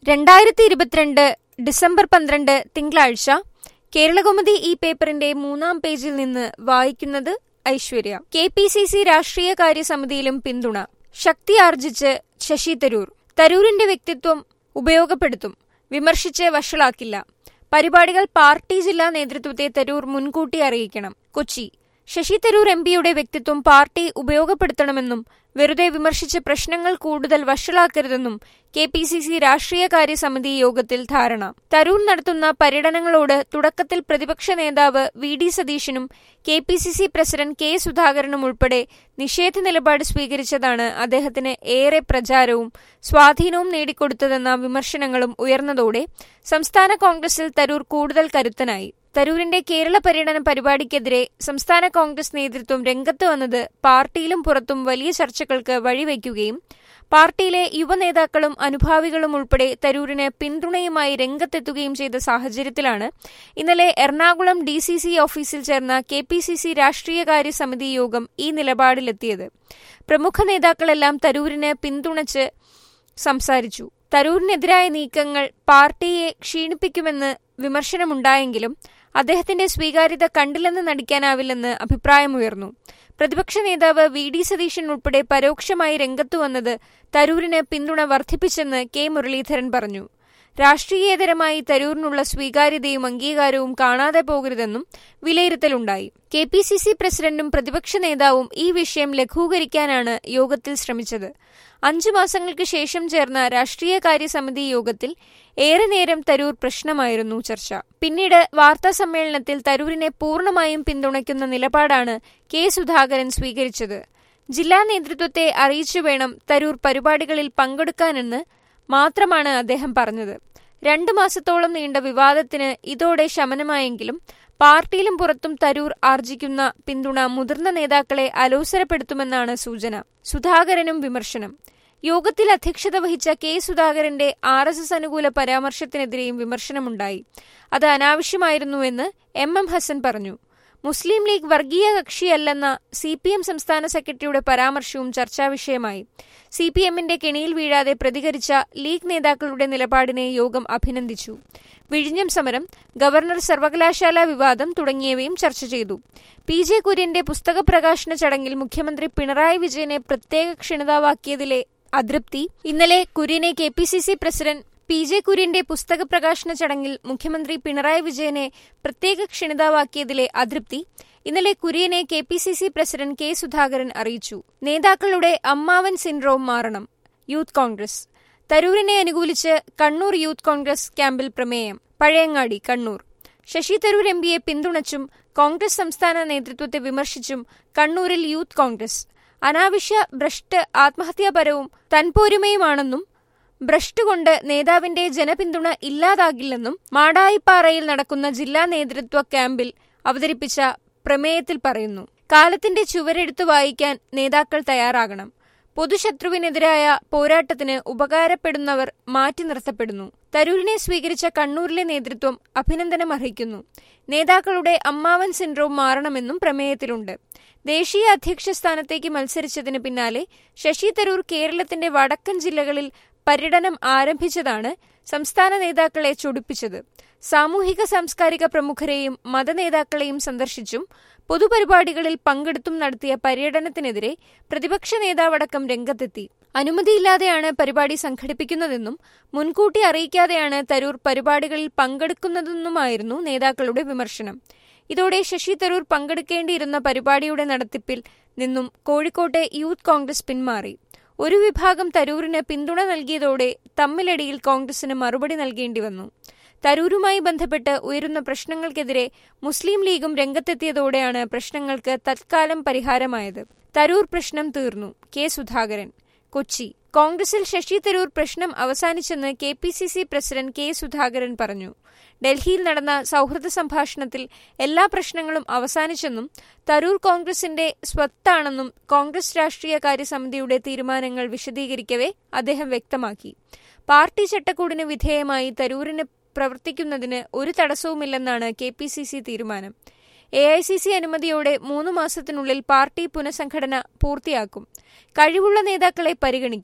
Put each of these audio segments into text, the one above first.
രണ്ടായിരത്തി ഇരുപത്തിരണ്ട് ഡിസംബർ പന്ത്രണ്ട് തിങ്കളാഴ്ച കേരളകൗമുദി ഈ പേപ്പറിന്റെ മൂന്നാം പേജിൽ നിന്ന് വായിക്കുന്നത് Aishwarya K P C C രാഷ്ട്രീയകാര്യ സമിതിയിലും പിന്തുണ ശക്തി ആർജിച്ച് ശശി തരൂർ തരൂരിന്റെ വ്യക്തിത്വം ഉപയോഗപ്പെടുത്തും വിമർശിച്ച് വഷളാക്കില്ല പരിപാടികൾ പാർട്ടി ജില്ലാ നേതൃത്വത്തെ തരൂർ മുൻകൂട്ടി അറിയിക്കണം കൊച്ചി ശശി തരൂർ എം പിയുടെ വ്യക്തിത്വം പാർട്ടി ഉപയോഗപ്പെടുത്തണമെന്നും വെറുതെ വിമർശിച്ച് പ്രശ്നങ്ങൾ കൂടുതൽ വഷളാക്കരുതെന്നും കെ പി സി സി രാഷ്ട്രീയകാര്യ സമിതി യോഗത്തിൽ ധാരണ തരൂർ നടത്തുന്ന പര്യടനങ്ങളോട് തുടക്കത്തിൽ പ്രതിപക്ഷ നേതാവ് വി ഡി സതീശനും K P C C president K സുധാകരനും ഉൾപ്പെടെ നിഷേധ നിലപാട് സ്വീകരിച്ചതാണ് അദ്ദേഹത്തിന് ഏറെ പ്രചാരവും സ്വാധീനവും നേടിക്കൊടുത്തതെന്ന വിമർശനങ്ങളും ഉയർന്നതോടെ സംസ്ഥാന കോൺഗ്രസിൽ തരൂർ കൂടുതൽ കരുത്തനായി തരൂരിന്റെ കേരള പര്യടന പരിപാടിക്കെതിരെ സംസ്ഥാന കോൺഗ്രസ് നേതൃത്വം രംഗത്ത് വന്നത് പാർട്ടിയിലും പുറത്തും വലിയ ചർച്ചകൾക്ക് വഴിവെക്കുകയും പാർട്ടിയിലെ യുവനേതാക്കളും അനുഭാവികളും ഉൾപ്പെടെ തരൂരിന് പിന്തുണയുമായി രംഗത്തെത്തുകയും ചെയ്ത സാഹചര്യത്തിലാണ് ഇന്നലെ എറണാകുളം ഡി സി സി ഓഫീസിൽ ചേർന്ന കെ പി സി സി രാഷ്ട്രീയകാര്യ സമിതി യോഗം ഈ നിലപാടിലെത്തിയത് പ്രമുഖ നേതാക്കളെല്ലാം തരൂരിന് പിന്തുണച്ച് സംസാരിച്ചു തരൂരിനെതിരായ നീക്കങ്ങൾ പാർട്ടിയെ ക്ഷീണിപ്പിക്കുമെന്ന് വിമർശനമുണ്ടായെങ്കിലും അദ്ദേഹത്തിന്റെ സ്വീകാര്യത കണ്ടില്ലെന്ന് നടിക്കാനാവില്ലെന്ന് അഭിപ്രായമുയർന്നു പ്രതിപക്ഷ നേതാവ് വി ഡി സതീശൻ ഉൾപ്പെടെ പരോക്ഷമായി രംഗത്തുവന്നത് തരൂരിന് പിന്തുണ വർദ്ധിപ്പിച്ചെന്ന് കെ മുരളീധരൻ പറഞ്ഞു രാഷ്ട്രീയേതരമായി തരൂരിനുള്ള സ്വീകാര്യതയും അംഗീകാരവും കാണാതെ പോകരുതെന്നും വിലയിരുത്തലുണ്ടായി കെ പി സി സി പ്രസിഡന്റും പ്രതിപക്ഷ നേതാവും ഈ വിഷയം ലഘൂകരിക്കാനാണ് യോഗത്തിൽ ശ്രമിച്ചത് അഞ്ചു മാസങ്ങൾക്ക് ശേഷം ചേർന്ന രാഷ്ട്രീയകാര്യ സമിതി യോഗത്തിൽ ഏറെ നേരം തരൂർ പ്രശ്നമായിരുന്നു ചർച്ച പിന്നീട് വാർത്താ സമ്മേളനത്തിൽ തരൂരിനെ പൂർണ്ണമായും പിന്തുണയ്ക്കുന്ന നിലപാടാണ് കെ സുധാകരൻ സ്വീകരിച്ചത് ജില്ലാ നേതൃത്വത്തെ അറിയിച്ചു വേണം തരൂർ പരിപാടികളിൽ പങ്കെടുക്കാനെന്ന് മാത്രമാണ് അദ്ദേഹം പറഞ്ഞത് രണ്ടു മാസത്തോളം നീണ്ട വിവാദത്തിന് ഇതോടെ ശമനമായെങ്കിലും പാർട്ടിയിലും പുറത്തും തരൂർ ആർജിക്കുന്ന പിന്തുണ മുതിർന്ന നേതാക്കളെ അലോസരപ്പെടുത്തുമെന്നാണ് സൂചന സുധാകരനും വിമർശനം യോഗത്തിൽ അധ്യക്ഷത വഹിച്ച കെ സുധാകരന്റെ ആർ എസ് എസ് അനുകൂല പരാമർശത്തിനെതിരെയും വിമർശനമുണ്ടായി അത് അനാവശ്യമായിരുന്നുവെന്ന് എം എം ഹസൻ പറഞ്ഞു മുസ്ലിം ലീഗ് വർഗീയ കക്ഷിയല്ലെന്ന സി പി എം സംസ്ഥാന സെക്രട്ടറിയുടെ പരാമർശവും ചർച്ചാവിഷയമായി സി പി എമ്മിന്റെ കെണിയിൽ വീഴാതെ പ്രതികരിച്ച ലീഗ് നേതാക്കളുടെ നിലപാടിനെ യോഗം അഭിനന്ദിച്ചു വിഴിഞ്ഞം സമരം ഗവർണർ സർവകലാശാല വിവാദം തുടങ്ങിയവയും ചർച്ച ചെയ്തു പി ജെ കുര്യന്റെ പുസ്തക പ്രകാശന ചടങ്ങിൽ മുഖ്യമന്ത്രി പിണറായി വിജയനെ പ്രത്യേക ക്ഷണിതാവാക്കിയതിലെ അതൃപ്തി ഇന്നലെ കുര്യനെ K P C C president P J കുര്യന്റെ പുസ്തക പ്രകാശന ചടങ്ങിൽ മുഖ്യമന്ത്രി പിണറായി വിജയനെ പ്രത്യേക ക്ഷണിതാവാക്കിയതിലെ അതൃപ്തി ഇന്നലെ കുര്യനെ K P C C president K Sudhakaran അറിയിച്ചു നേതാക്കളുടെ അമ്മാവൻ സിൻഡ്രോം മാറണം യൂത്ത് കോൺഗ്രസ് തരൂരിനെ അനുകൂലിച്ച് കണ്ണൂർ യൂത്ത് കോൺഗ്രസ് ക്യാമ്പിൽ പ്രമേയം പഴയങ്ങാടി കണ്ണൂർ ശശി തരൂർ എം പിയെ പിന്തുണച്ചും കോൺഗ്രസ് സംസ്ഥാന നേതൃത്വത്തെ വിമർശിച്ചും കണ്ണൂരിൽ യൂത്ത് കോൺഗ്രസ് അനാവശ്യ ഭ്രഷ്ട് ആത്മഹത്യാപരവും തൻപോരുമയുമാണെന്നും ഭ്രഷ്ട് കൊണ്ട് നേതാവിന്റെ ജനപിന്തുണ ഇല്ലാതാകില്ലെന്നും മാടായിപ്പാറയിൽ നടക്കുന്ന ജില്ലാ നേതൃത്വ ക്യാമ്പിൽ അവതരിപ്പിച്ച പ്രമേയത്തിൽ പറയുന്നു കാലത്തിന്റെ ചുവരെടുത്ത് വായിക്കാൻ നേതാക്കൾ തയ്യാറാകണം പൊതുശത്രുവിനെതിരായ പോരാട്ടത്തിന് ഉപകാരപ്പെടുന്നവർ മാറ്റി നിർത്തപ്പെടുന്നു തരൂരിനെ സ്വീകരിച്ച കണ്ണൂരിലെ നേതൃത്വം അഭിനന്ദനം അർഹിക്കുന്നു നേതാക്കളുടെ അമ്മാവൻ സിൻഡ്രോം മാറണമെന്നും പ്രമേയത്തിലുണ്ട് ദേശീയ അധ്യക്ഷ സ്ഥാനത്തേക്ക് മത്സരിച്ചതിന് പിന്നാലെ ശശി തരൂർ കേരളത്തിന്റെ വടക്കൻ ജില്ലകളിൽ പര്യടനം ആരംഭിച്ചതാണ് സംസ്ഥാന നേതാക്കളെ ചൊടിപ്പിച്ചത് സാമൂഹിക സാംസ്കാരിക പ്രമുഖരെയും മതനേതാക്കളെയും സന്ദർശിച്ചും പൊതുപരിപാടികളിൽ പങ്കെടുത്തും നടത്തിയ പര്യടനത്തിനെതിരെ പ്രതിപക്ഷ നേതാവടക്കം രംഗത്തെത്തി അനുമതിയില്ലാതെയാണ് പരിപാടി സംഘടിപ്പിക്കുന്നതെന്നും മുൻകൂട്ടി അറിയിക്കാതെയാണ് തരൂർ പരിപാടികളിൽ പങ്കെടുക്കുന്നതെന്നുമായിരുന്നു നേതാക്കളുടെ വിമർശനം ഇതോടെ ശശി തരൂർ പങ്കെടുക്കേണ്ടിയിരുന്ന പരിപാടിയുടെ നടത്തിപ്പിൽ നിന്നും കോഴിക്കോട്ടെ യൂത്ത് കോൺഗ്രസ് പിന്മാറി ഒരു വിഭാഗം തരൂരിന് പിന്തുണ നൽകിയതോടെ തമ്മിലടിയിൽ കോൺഗ്രസിന് മറുപടി നൽകേണ്ടി വന്നു തരൂരുമായി ബന്ധപ്പെട്ട് ഉയരുന്ന പ്രശ്നങ്ങൾക്കെതിരെ മുസ്ലിം ലീഗും രംഗത്തെത്തിയതോടെയാണ് പ്രശ്നങ്ങൾക്ക് തത്കാലം പരിഹാരമായത് തരൂർ പ്രശ്നം തീർന്നു കെ സുധാകരൻ കൊച്ചി കോൺഗ്രസിൽ ശശി തരൂർ പ്രശ്നം അവസാനിച്ചെന്ന് K P C C president K Sudhakaran പറഞ്ഞു ഡൽഹിയിൽ നടന്ന സൗഹൃദ സംഭാഷണത്തിൽ എല്ലാ പ്രശ്നങ്ങളും അവസാനിച്ചെന്നും തരൂർ കോൺഗ്രസിന്റെ സ്വത്താണെന്നും കോൺഗ്രസ് രാഷ്ട്രീയകാര്യ സമിതിയുടെ തീരുമാനങ്ങൾ വിശദീകരിക്കവേ അദ്ദേഹം വ്യക്തമാക്കി പാർട്ടി ചട്ടക്കൂടിന് വിധേയമായി തരൂരിന് പ്രവർത്തിക്കുന്നതിന് ഒരു തടസ്സവുമില്ലെന്നാണ് കെ പി സി സി തീരുമാനം എ ഐ സി സി അനുമതിയോടെ മൂന്ന് മാസത്തിനുള്ളിൽ പാർട്ടി പുനഃസംഘടന പൂർത്തിയാക്കും കഴിവുള്ള നേതാക്കളെ പരിഗണിക്കും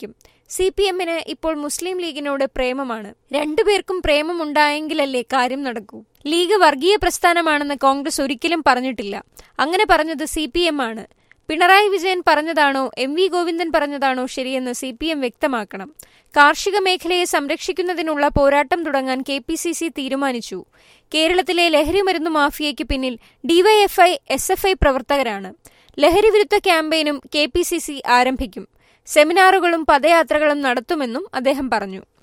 സി പി എമ്മിന് ഇപ്പോൾ മുസ്ലിം ലീഗിനോട് പ്രേമമാണ് രണ്ടുപേർക്കും പ്രേമമുണ്ടായെങ്കിലല്ലേ കാര്യം നടക്കൂ ലീഗ് വർഗീയ പ്രസ്ഥാനമാണെന്ന് കോൺഗ്രസ് ഒരിക്കലും പറഞ്ഞിട്ടില്ല അങ്ങനെ പറഞ്ഞത് സി പി എം ആണ് പിണറായി വിജയൻ പറഞ്ഞതാണോ എം വി ഗോവിന്ദൻ പറഞ്ഞതാണോ ശരിയെന്ന് സി പി എം വ്യക്തമാക്കണം കാർഷിക മേഖലയെ സംരക്ഷിക്കുന്നതിനുള്ള പോരാട്ടം തുടങ്ങാൻ കെ പി സി സി തീരുമാനിച്ചു കേരളത്തിലെ ലഹരിമരുന്ന് മാഫിയയ്ക്ക് പിന്നിൽ ഡിവൈഎഫ്ഐ എസ് എഫ് ഐ പ്രവർത്തകരാണ് ലഹരിവിരുദ്ധ ക്യാമ്പയിനും കെ പി സി സി ആരംഭിക്കും സെമിനാറുകളും പദയാത്രകളും നടത്തുമെന്നും അദ്ദേഹം പറഞ്ഞു